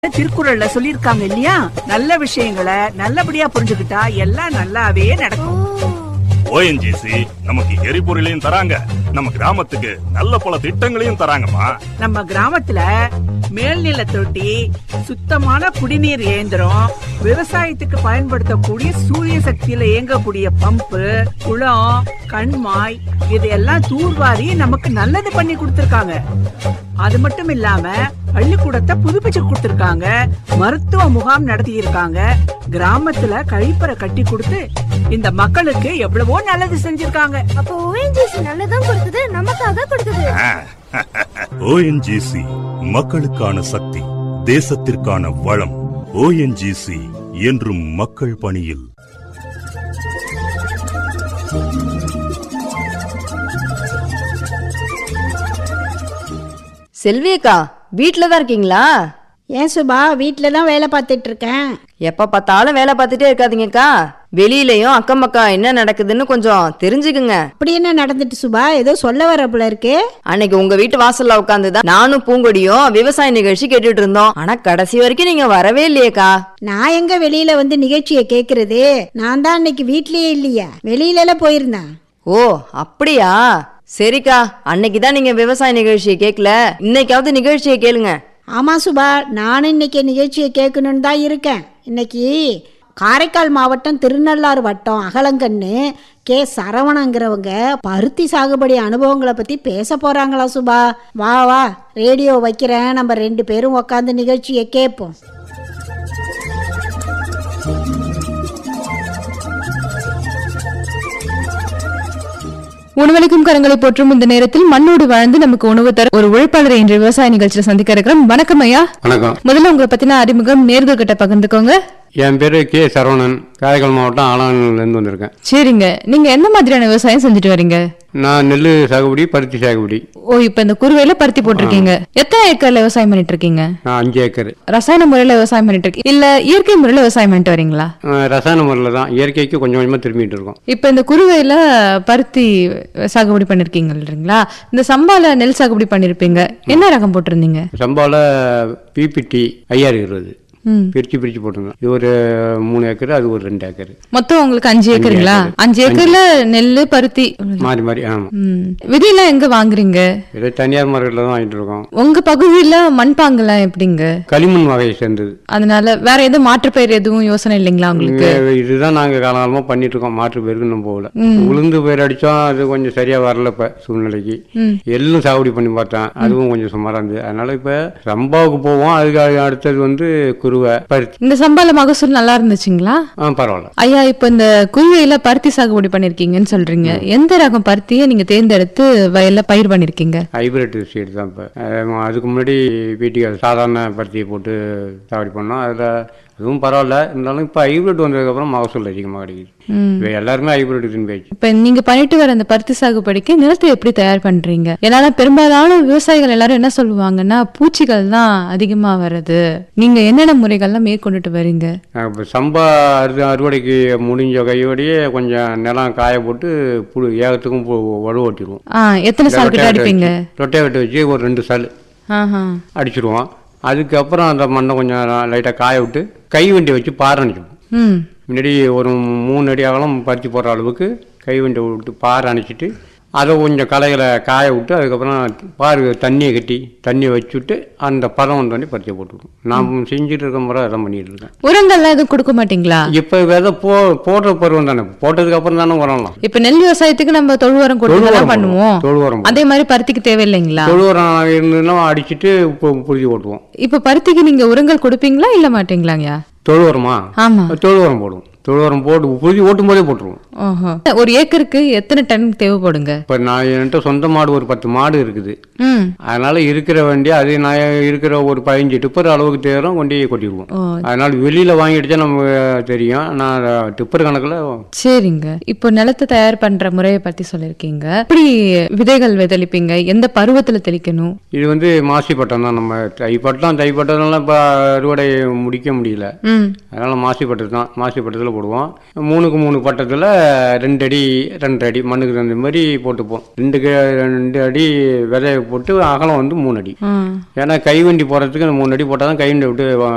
திருக்குறள்ல சொல்லிருக்காங்க இல்லையா நல்ல விஷயங்களை நல்லபடியா புரிஞ்சுக்கிட்டா எல்லாம் நல்லாவே நடக்கும் ஓஎன்ஜிசி நமக்கு எரிபொருளையும் தராங்க நம்ம கிராமத்துக்கு நல்ல பல திட்டங்களையும் தராங்கம்மா நம்ம கிராமத்துல மேல்நில தொட்டி சுத்தமான குடிநீர் இயந்திரம் விவசாயத்துக்கு பயன்படுத்தக்கூடிய சூரிய சக்தியில இயங்கக்கூடிய பம்பு குளம் கண்மாய் இதையெல்லாம் தூர்வாரி நமக்கு நல்லது பண்ணி கொடுத்திருக்காங்க அது மட்டும் இல்லாம பள்ளிக்கூடத்தை புதுப்பிச்சு கொடுத்திருக்காங்க மருத்துவ முகாம் நடத்தி இருக்காங்க கிராமத்துல கழிப்பறை கட்டி கொடுத்து இந்த மக்களுக்கு எவ்வளவோ நல்லது செஞ்சிருக்காங்க அப்போ ஓஎன்ஜிசி நல்லதும் கொடுத்தது நமக்காக கொடுத்தது ஓஎன்ஜிசி மக்களுக்கான சக்தி தேசத்திற்கான வளம் ஓஎன்ஜிசி என்றும் மக்கள் பணியில் செல்வி அக்கா வீட்ல தான் இருக்கீங்களா ஏன் சுபா வீட்டில் தான் வேலை பார்த்துட்டு இருக்கேன் எப்ப பார்த்தாலும் வேலை பார்த்துட்டே இருக்காதீங்கக்கா வெளியிலயும் அக்கம் பக்கம் என்ன நடக்குதுன்னு கொஞ்சம் தெரிஞ்சுக்குங்க அப்படி என்ன நடந்துட்டு சுபா ஏதோ சொல்ல வர போல இருக்கு அன்னைக்கு உங்க வீட்டு வாசல்ல உட்காந்துதான் நானும் பூங்கொடியும் விவசாய நிகழ்ச்சி கேட்டுட்டு இருந்தோம் ஆனா கடைசி வரைக்கும் நீங்க வரவே இல்லையேக்கா நான் எங்க வெளியில வந்து நிகழ்ச்சியை கேட்கறது நான் தான் அன்னைக்கு வீட்லயே இல்லையா வெளியில எல்லாம் போயிருந்தேன் ஓ அப்படியா சரிக்கா அன்னைக்கு தான் நீங்க விவசாய நிகழ்ச்சியை கேட்கல இன்னைக்காவது நிகழ்ச்சியை கேளுங்க ஆமா சுபா நானும் இன்னைக்கு நிகழ்ச்சியை கேட்கணும்னு தான் இருக்கேன் இன்னைக்கு காரைக்கால் மாவட்டம் திருநள்ளாறு வட்டம் அகலங்கண்ணு கே சரவணங்கிறவங்க பருத்தி சாகுபடி அனுபவங்களை பத்தி பேச போறாங்களா சுபா வா வா ரேடியோ வைக்கிறேன் நம்ம ரெண்டு பேரும் உக்காந்து நிகழ்ச்சியை கேட்போம் உணவளிக்கும் கரங்களை போற்றும் இந்த நேரத்தில் மண்ணோடு வாழ்ந்து நமக்கு உணவு தர ஒரு உழைப்பாளரை இன்று விவசாய நிகழ்ச்சியில் சந்திக்க இருக்கிறோம் வணக்கம் ஐயா வணக்கம் முதல்ல உங்களை பத்தின அறிமுகம் நேர்கள் கிட்ட பகிர்ந்துக்கோங்க என் பேர் கே சரவணன் காரைக்கால் மாவட்டம் ஆலானிலேருந்து வந்திருக்கேன் சரிங்க நீங்க எந்த மாதிரியான விவசாயம் செஞ்சுட்டு வரீங்க நான் நெல் சாகுபடி பருத்தி சாகுபடி ஓ இப்ப இந்த குருவையில பருத்தி போட்டிருக்கீங்க எத்தனை ஏக்கர்ல விவசாயம் பண்ணிட்டு இருக்கீங்க நான் அஞ்சு ஏக்கர் ரசாயன முறையில விவசாயம் பண்ணிட்டு இருக்கீங்க இல்ல இயற்கை முறையில விவசாயம் பண்ணிட்டு வரீங்களா அஹ் ரசாயன முறையில் தான் இயற்கைக்கு கொஞ்சம் கொஞ்சமாக திரும்பிட்டு இருக்கோம் இப்ப இந்த குருவையில பருத்தி சாகுபடி பண்ணிருக்கீங்க இல்லைங்களா இந்த சம்பால நெல் சாகுபடி பண்ணிருப்பீங்க என்ன ரகம் போட்டிருந்தீங்க சம்பாவில் பிபிடி ஐயாறு இருபது ம். பிரித்து பிரித்து போட்டிருந்தோம் இது ஒரு மூணு ஏக்கர் அது ஒரு ரெண்டு ஏக்கர் மொத்தம் உங்களுக்கு அஞ்சு ஏக்கருங்களா அஞ்சு ஏக்கர்ல நெல்லு பருத்தி மாறி மாறி ஆமாம் ம். விதையெல்லாம் எங்க வாங்குறீங்க ஏதோ தனியார் மார்க்கெட்டில் தான் வாங்கிட்டு இருக்கோம் உங்க பகுதியில மண்பாங்கெல்லாம் எப்படிங்க களிமண் வகையை சேர்ந்தது அதனால வேற எதுவும் மாற்று பயிர் எதுவும் யோசனை இல்லைங்களா உங்களுக்கு இங்க இதுதான் நாங்கள் காலகாலமாக பண்ணிட்டு இருக்கோம் மாற்று பேருக்கு இன்னும் போகல உளுந்து பயிர் அடித்தோம் அது கொஞ்சம் சரியாக வரல இப்போ சூழ்நிலைக்கு எள்ளும் சாகுபடி பண்ணி பார்த்தேன் அதுவும் கொஞ்சம் சுமாராக இருந்தது அதனால இப்போ சம்பாவுக்கு போவோம் அதுக்கு அடுத்தது வந்து குருவை பருத்தி இந்த சம்பால மகசூல் நல்லா இருந்துச்சுங்களா ஆ பரவாயில்ல ஐயா இப்ப இந்த குருவையில பருத்தி சாகுபடி பண்ணிருக்கீங்கன்னு சொல்றீங்க எந்த ரகம் பருத்தியை நீங்க தேர்ந்தெடுத்து வயல்ல பயிர் பண்ணிருக்கீங்க ஹைபிரிட் சீடு தான் இப்போ அதுக்கு முன்னாடி வீட்டுக்கு சாதாரண பருத்தியை போட்டு சாகுபடி பண்ணோம் அதில் அதுவும் பரவாயில்ல இருந்தாலும் இப்போ ஹைபிரிட் வந்ததுக்கப்புறம் மகசூல் அதிகமாக கிடைக்குது இப்போ எல்லாருமே ஹைபிரிட் திரும்பியாச்சு இப்ப நீங்க பண்ணிட்டு வர அந்த பருத்தி சாகுபடிக்கு நிலத்தை எப்படி தயார் பண்றீங்க ஏன்னா பெரும்பாலான விவசாயிகள் எல்லாரும் என்ன சொல்லுவாங்கன்னா பூச்சிகள் தான் அதிகமா வருது நீங்க என்னென்ன முறைகள்லாம் மேற்கொண்டுட்டு வரீங்க இப்போ சம்பா அறு அறுவடைக்கு முடிஞ்ச கையோடையே கொஞ்சம் நிலம் காய போட்டு புழு ஏகத்துக்கும் பு- உழவு ஓட்டிடுவோம் ஆ எத்தனை சால் கிட்ட அடிப்பீங்க ரொட்டை வெட்ட வச்சு ஒரு ரெண்டு சால் ஆஹா அடிச்சிடுவோம் அதுக்கப்புறம் அந்த மண்ணை கொஞ்சம் லைட்டாக காய விட்டு கை வண்டியை வச்சு பாறை அணைச்சிடுவோம் ம் முன்னாடி ஒரு மூணு அடி அகலம் பருத்தி போடுற அளவுக்கு கை வண்டியை விட்டு பாறை அணைச்சிட்டு அதை கொஞ்சம் களைகளை காய விட்டு அதுக்கப்புறம் பாரு தண்ணியை கட்டி தண்ணியை வச்சுட்டு அந்த பதம் வந்தோடனே பருத்தியை போட்டுவிடும் நான் செஞ்சுட்டு இருக்க முறை அதான் பண்ணிட்டு இருக்கேன் உரங்கள்லாம் எதுவும் கொடுக்க மாட்டீங்களா இப்போ விதை போ போடுற பருவம் தானே போட்டதுக்கு அப்புறம் தானே உரம்லாம் இப்ப நெல் விவசாயத்துக்கு நம்ம தொழு உரம் தொழு கொடுத்து உரம் பண்ணுவோம் தொழு உரம் அதே மாதிரி பருத்திக்கு தேவையில்லைங்களா தொழு உரம் இருந்ததுன்னா அடிச்சுட்டு இப்போ புழுதி ஓட்டுவோம் இப்ப பருத்திக்கு நீங்க உரங்கள் கொடுப்பீங்களா இல்ல மாட்டீங்களாங்கய்யா தொழு உரமா ஆமா தொழு உரம் போடுவோம் தொழு உரம் போட்டு புழுதி ஓட்டும் போதே போட்டுருவோம் ஓஹோ ஒரு ஏக்கருக்கு எத்தனை டன் தேவைப்படுங்க இப்போ நான் என்கிட்ட சொந்த மாடு ஒரு பத்து மாடு இருக்குது ம் அதனால இருக்கிற வண்டி அது நான் இருக்கிற ஒரு பதினஞ்சு டிப்பர் அளவுக்கு தேரம் கொண்டு போய் கொட்டிடுவோம் ஓ அதனால வெளியில வாங்கிடுச்சா நமக்கு தெரியும் நான் டிப்பர் கணக்குல சரிங்க இப்போ நிலத்தை தயார் பண்ற முறையை பத்தி சொல்லிருக்கீங்க எப்படி விதைகள் விதளிப்பீங்க எந்த பருவத்துல தெளிக்கணும் இது வந்து மாசி பட்டம் தான் நம்ம தைப்பட்டம் தைப்பட்டம்லாம் இப்போ அறுவடை முடிக்க முடியல ம் அதனால மாசி பட்டத்து தான் மாசி பட்டத்தில் போடுவோம் மூணுக்கு மூணு பட்டத்தில் ரெண்டு அடி ரெண்டு அடி மண்ணுக்கு தகுந்த மாதிரி போட்டுப்போம் ரெண்டு க- ரெண்டு அடி விதைய போட்டு அகலம் வந்து மூணு அடி ஆ ஏன்னா கைவண்டி போகிறதுக்கு மூணு அடி போட்டால் தான் கைவண்டி விட்டு வ-